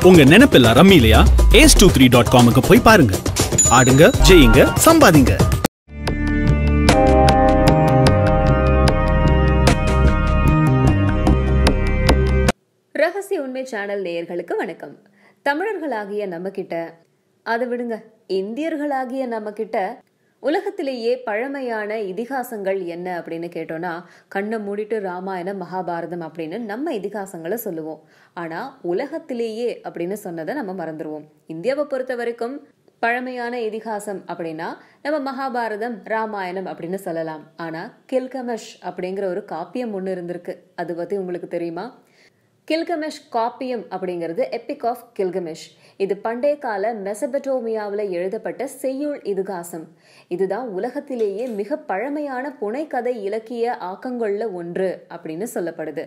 உங்க நினைப்பெல்லாம் ரம்மி இல்லையா ஏஸ் டூ த்ரீ டாட் காமுக்கு போய் பாருங்க ஆடுங்க ஜெயிங்க சம்பாதிங்க ரகசிய உண்மை சேனல் நேயர்களுக்கு வணக்கம் தமிழர்களாகிய நம்ம கிட்ட அதை விடுங்க இந்தியர்களாகிய நம்ம கிட்ட உலகத்திலேயே பழமையான இதிகாசங்கள் என்ன அப்படின்னு கேட்டோம்னா கண்ணை மூடிட்டு ராமாயணம் மகாபாரதம் அப்படின்னு நம்ம இதிகாசங்களை சொல்லுவோம் ஆனா உலகத்திலேயே அப்படின்னு சொன்னதை நம்ம மறந்துடுவோம் இந்தியாவை பொறுத்த வரைக்கும் பழமையான இதிகாசம் அப்படின்னா நம்ம மகாபாரதம் ராமாயணம் அப்படின்னு சொல்லலாம் ஆனா கில்கமஷ் அப்படிங்கிற ஒரு காப்பியம் ஒன்று இருந்திருக்கு அது பத்தி உங்களுக்கு தெரியுமா கில்கமெஷ் காப்பியம் அப்படிங்கிறது எப்பிக் ஆஃப் கில்கமெஷ் இது பண்டைய கால மெசபட்டோமியாவில் எழுதப்பட்ட செய்யுள் இதிகாசம் இதுதான் உலகத்திலேயே மிக பழமையான புனைக்கதை இலக்கிய ஆக்கங்கள்ல ஒன்று அப்படின்னு சொல்லப்படுது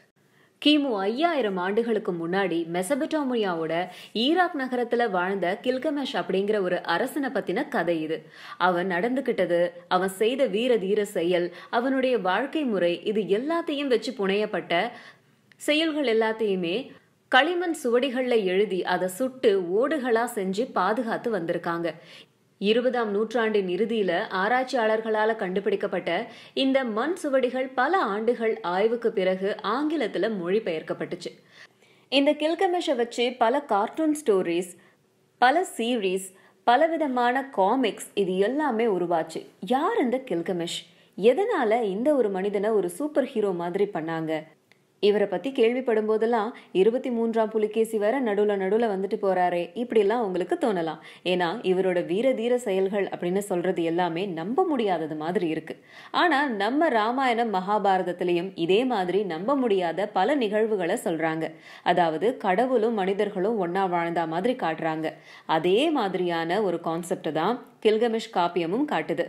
கிமு ஐயாயிரம் ஆண்டுகளுக்கு முன்னாடி மெசபட்டோமியாவோட ஈராக் நகரத்துல வாழ்ந்த கில்கமெஷ் அப்படிங்கிற ஒரு அரசனை பத்தின கதை இது அவன் நடந்துகிட்டது அவன் செய்த வீர தீர செயல் அவனுடைய வாழ்க்கை முறை இது எல்லாத்தையும் வச்சு புனையப்பட்ட செயல்கள் எல்லாத்தையுமே களிமண் சுவடிகள்ல எழுதி அதை சுட்டு ஓடுகளா செஞ்சு பாதுகாத்து வந்திருக்காங்க இருபதாம் நூற்றாண்டின் இறுதியில ஆராய்ச்சியாளர்களால கண்டுபிடிக்கப்பட்ட இந்த மண் சுவடிகள் பல ஆண்டுகள் ஆய்வுக்கு பிறகு ஆங்கிலத்துல மொழிபெயர்க்கப்பட்டுச்சு இந்த கில்கமெஷை வச்சு பல கார்ட்டூன் ஸ்டோரிஸ் பல சீரீஸ் பலவிதமான காமிக்ஸ் இது எல்லாமே உருவாச்சு யார் இந்த கில்கமெஷ் எதனால இந்த ஒரு மனிதனை ஒரு சூப்பர் ஹீரோ மாதிரி பண்ணாங்க இவரை பத்தி கேள்விப்படும் போதெல்லாம் இருபத்தி மூன்றாம் புலிகேசி வர நடுவுல நடுவுல வந்துட்டு போறாரே இப்படிலாம் உங்களுக்கு தோணலாம் ஏன்னா இவரோட வீர தீர செயல்கள் அப்படின்னு சொல்றது எல்லாமே நம்ப முடியாதது மாதிரி இருக்கு ஆனா நம்ம ராமாயணம் மகாபாரதத்திலையும் இதே மாதிரி நம்ப முடியாத பல நிகழ்வுகளை சொல்றாங்க அதாவது கடவுளும் மனிதர்களும் ஒன்னா வாழ்ந்தா மாதிரி காட்டுறாங்க அதே மாதிரியான ஒரு கான்செப்ட் தான் கில்கமிஷ் காப்பியமும் காட்டுது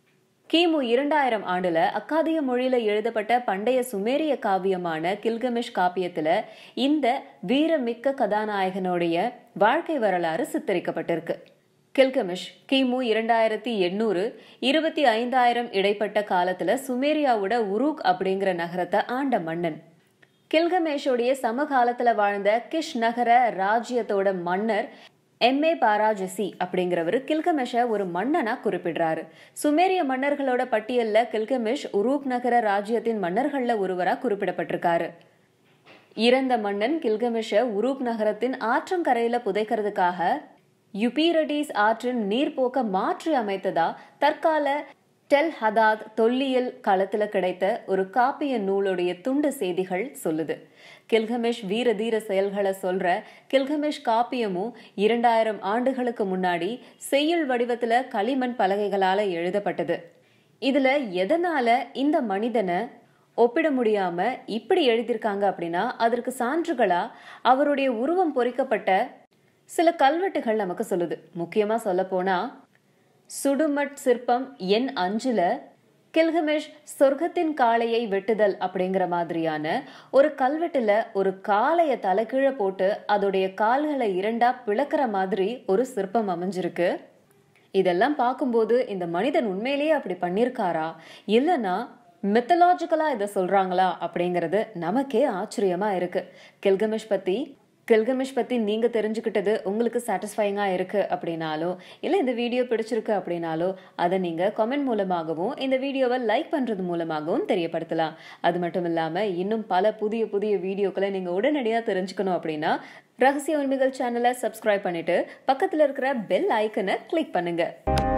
கிமு இரண்டாயிரம் ஆண்டுல அக்காதிய மொழியில எழுதப்பட்ட பண்டைய சுமேரிய காவியமான கில்கமிஷ் காப்பியத்துல இந்த வீரமிக்க கதாநாயகனுடைய வாழ்க்கை வரலாறு சித்தரிக்கப்பட்டிருக்கு கில்கமிஷ் கிமு இரண்டாயிரத்தி எண்ணூறு இருபத்தி ஐந்தாயிரம் இடைப்பட்ட காலத்துல சுமேரியாவோட உருக் அப்படிங்கிற நகரத்தை ஆண்ட மன்னன் கில்கமேஷோடைய சமகாலத்துல வாழ்ந்த கிஷ் நகர ராஜ்யத்தோட மன்னர் எம்ஏ பாராஜசி அப்படிங்கிறவர் கில்கமெஷ ஒரு மன்னனா குறிப்பிடுறாரு சுமேரிய மன்னர்களோட பட்டியல்ல கில்கமெஷ் உரூக் நகர ராஜ்யத்தின் மன்னர்கள்ல ஒருவரா குறிப்பிடப்பட்டிருக்காரு இறந்த மன்னன் கில்கமெஷ உரூக் நகரத்தின் ஆற்றங்கரையில புதைக்கிறதுக்காக யுபீரடிஸ் ஆற்றின் நீர்ப்போக்க மாற்றி அமைத்ததா தற்கால டெல் ஹதாத் தொல்லியல் களத்துல கிடைத்த ஒரு காப்பிய நூலுடைய துண்டு செய்திகள் சொல்லுது கில்கமேஷ் வீர தீர செயல்களை சொல்ற கில்கமேஷ் காப்பியமும் இரண்டாயிரம் ஆண்டுகளுக்கு முன்னாடி செய்யுள் வடிவத்துல களிமண் பலகைகளால எழுதப்பட்டது இதுல எதனால இந்த மனிதனை ஒப்பிட முடியாம இப்படி எழுதியிருக்காங்க அப்படின்னா அதற்கு சான்றுகளா அவருடைய உருவம் பொறிக்கப்பட்ட சில கல்வெட்டுகள் நமக்கு சொல்லுது முக்கியமா சொல்ல போனா சுடுமட் சிற்பம் எண் அஞ்சுல கில்கமேஷ் சொர்க்கத்தின் காளையை வெட்டுதல் அப்படிங்கிற மாதிரியான ஒரு கல்வெட்டுல ஒரு காளைய தலைகீழ போட்டு அதோடைய கால்களை இரண்டா பிளக்கிற மாதிரி ஒரு சிற்பம் அமைஞ்சிருக்கு இதெல்லாம் பார்க்கும்போது இந்த மனிதன் உண்மையிலேயே அப்படி பண்ணியிருக்காரா இல்லைன்னா மித்தலாஜிக்கலா இதை சொல்றாங்களா அப்படிங்கிறது நமக்கே ஆச்சரியமா இருக்கு கில்கமேஷ் பத்தி கில்கமிஷ் பத்தி நீங்க தெரிஞ்சுக்கிட்டது உங்களுக்கு சாட்டிஸ்ஃபைங்கா இருக்கு அப்படின்னாலோ இல்ல இந்த வீடியோ பிடிச்சிருக்கு அப்படின்னாலோ அதை நீங்க கமெண்ட் மூலமாகவும் இந்த வீடியோவை லைக் பண்றது மூலமாகவும் தெரியப்படுத்தலாம் அது மட்டும் இல்லாம இன்னும் பல புதிய புதிய வீடியோக்களை நீங்க உடனடியாக தெரிஞ்சுக்கணும் அப்படின்னா ரகசிய உண்மைகள் சேனலை சப்ஸ்கிரைப் பண்ணிட்டு பக்கத்துல இருக்கிற பெல் ஐக்கனை கிளிக் பண்ணுங்க